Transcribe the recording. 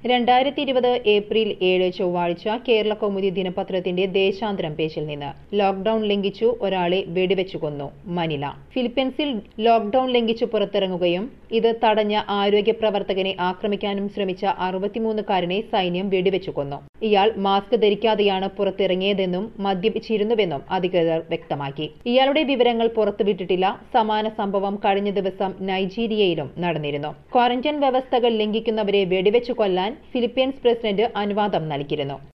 രണ്ടായിരത്തി ഇരുപത് ഏപ്രിൽ ഏഴ് ചൊവ്വാഴ്ച കേരള കൗമുദി ദിനപത്രത്തിന്റെ ദേശാന്തരം പേജിൽ നിന്ന് ലോക്ഡൌൺ ലംഘിച്ചു ഒരാളെ വെടിവെച്ചു കൊന്നു മനില ഫിലിപ്പീൻസിൽ ലോക്ഡൌൺ ലംഘിച്ചു പുറത്തിറങ്ങുകയും ഇത് തടഞ്ഞ ആരോഗ്യ പ്രവർത്തകനെ ആക്രമിക്കാനും ശ്രമിച്ച അറുപത്തിമൂന്നുകാരനെ സൈന്യം വെടിവെച്ചു കൊന്നു ഇയാൾ മാസ്ക് ധരിക്കാതെയാണ് പുറത്തിറങ്ങിയതെന്നും മദ്യപിച്ചിരുന്നുവെന്നും അധികൃതർ വ്യക്തമാക്കി ഇയാളുടെ വിവരങ്ങൾ പുറത്തുവിട്ടിട്ടില്ല സമാന സംഭവം കഴിഞ്ഞ ദിവസം നൈജീരിയയിലും നടന്നിരുന്നു ക്വാറന്റൈൻ വ്യവസ്ഥകൾ ലംഘിക്കുന്നവരെ വെടിവെച്ചു കൊല്ലാൻ ഫിലിപ്പീൻസ് പ്രസിഡന്റ് അനുവാദം നൽകിയിരുന്നു